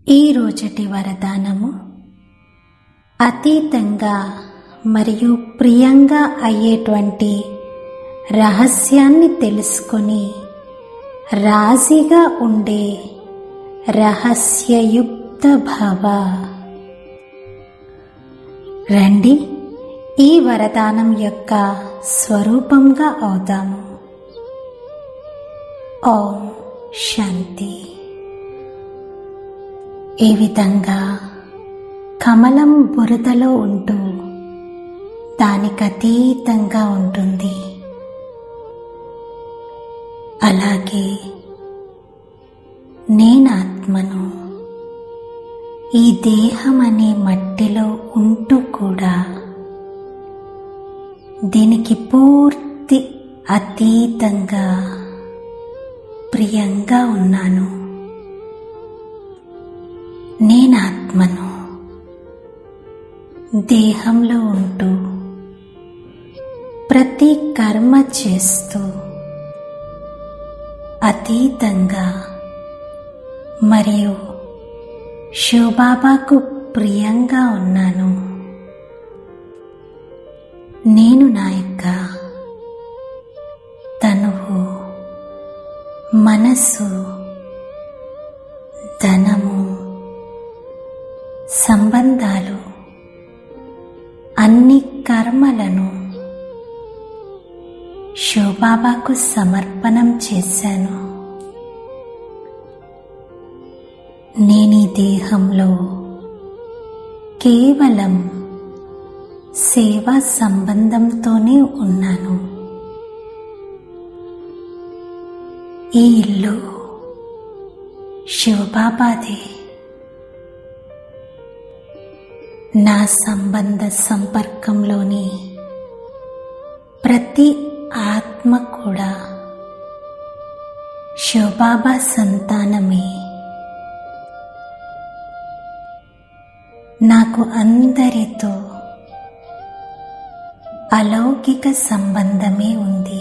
ఈ రోజటి వరదానము అతీతంగా మరియు ప్రియంగా అయ్యేటువంటి రహస్యాన్ని తెలుసుకొని రాజీగా ఉండే రహస్యయుక్త భవ రండి ఈ వరదానం యొక్క స్వరూపంగా అవుదాము ఓం శాంతి ఈ విధంగా కమలం బురదలో ఉంటూ దానికి అతీతంగా ఉంటుంది అలాగే నేనాత్మను ఈ దేహం అనే మట్టిలో ఉంటూ కూడా దీనికి పూర్తి అతీతంగా ప్రియంగా ఉన్నాను నేనాత్మను దేహంలో ఉంటూ ప్రతి కర్మ చేస్తూ అతీతంగా మరియు శివబాబాకు ప్రియంగా ఉన్నాను నేను నా యొక్క తనువు మనసు ధనము సంబంధాలు అన్ని కర్మలను శివబాబాకు సమర్పణం చేశాను నేను ఈ దేహంలో కేవలం సేవా సంబంధంతోనే ఉన్నాను ఈ ఇల్లు శివబాబాదే నా సంబంధ సంపర్కంలోని ప్రతి ఆత్మ కూడా శివబాబా సంతానమే నాకు అందరితో అలౌకిక సంబంధమే ఉంది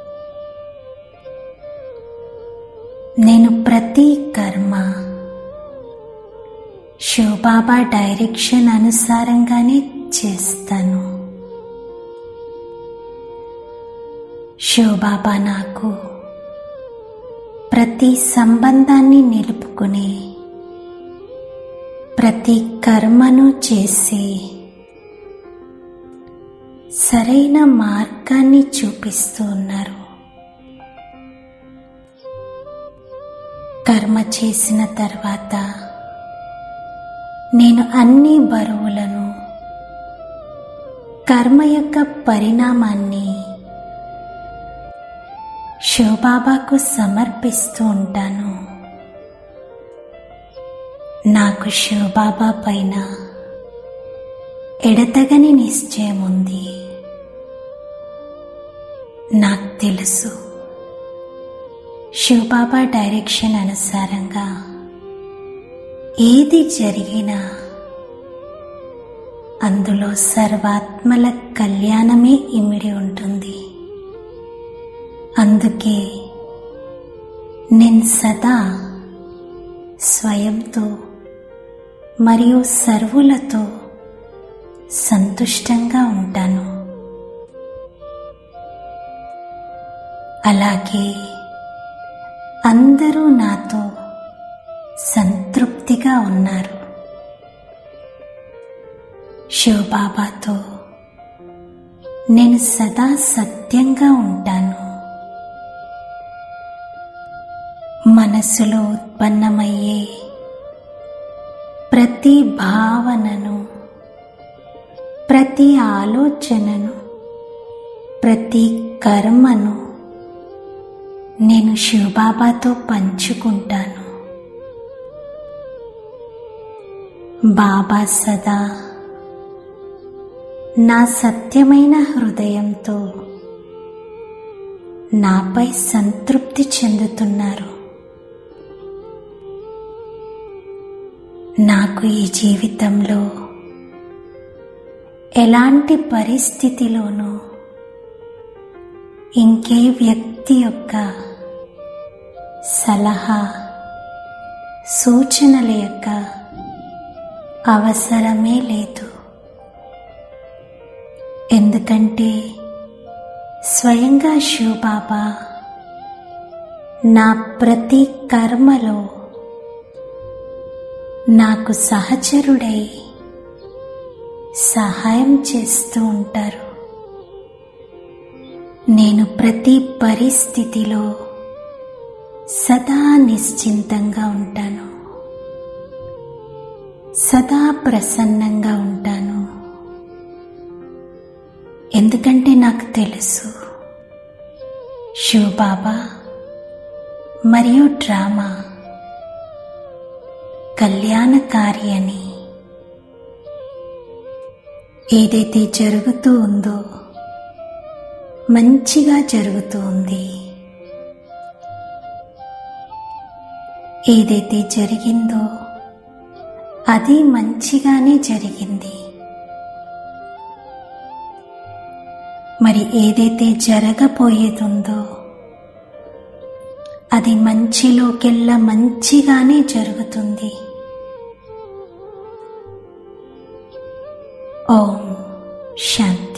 నేను ప్రతి కర్మ శివబాబా డైరెక్షన్ అనుసారంగానే చేస్తాను శివబాబా నాకు ప్రతి సంబంధాన్ని నిలుపుకునే ప్రతి కర్మను చేసి సరైన మార్గాన్ని చూపిస్తూ ఉన్నారు కర్మ చేసిన తర్వాత నేను అన్ని బరువులను కర్మ యొక్క పరిణామాన్ని శివబాబాకు సమర్పిస్తూ ఉంటాను నాకు శివబాబా పైన ఎడతగని నిశ్చయం ఉంది నాకు తెలుసు శివబాబా డైరెక్షన్ అనుసారంగా ఏది జరిగినా అందులో సర్వాత్మల కళ్యాణమే ఇమిడి ఉంటుంది అందుకే నేను సదా స్వయంతో మరియు సర్వులతో సంతుష్టంగా ఉంటాను అలాగే అందరూ నాతో సంతృప్తిగా ఉన్నారు శివబాబాతో నేను సదా సత్యంగా ఉంటాను మనసులో ఉత్పన్నమయ్యే ప్రతి భావనను ప్రతి ఆలోచనను ప్రతి కర్మను నేను శివబాబాతో పంచుకుంటాను బాబా సదా నా సత్యమైన హృదయంతో నాపై సంతృప్తి చెందుతున్నారు నాకు ఈ జీవితంలో ఎలాంటి పరిస్థితిలోనూ ఇంకే వ్యక్తి యొక్క సలహా సూచనల యొక్క అవసరమే లేదు ఎందుకంటే స్వయంగా శివబాబా నా ప్రతి కర్మలో నాకు సహచరుడై సహాయం చేస్తూ ఉంటారు నేను ప్రతి పరిస్థితిలో సదా నిశ్చింతంగా ఉంటాను సదా ప్రసన్నంగా ఉంటాను ఎందుకంటే నాకు తెలుసు శివబాబా మరియు డ్రామా కళ్యాణకారి అని ఏదైతే జరుగుతూ ఉందో మంచిగా జరుగుతూ ఉంది ఏదైతే జరిగిందో అది మంచిగానే జరిగింది మరి ఏదైతే జరగబోయేదుందో అది మంచిలోకెల్లా మంచిగానే జరుగుతుంది ఓం శాంతి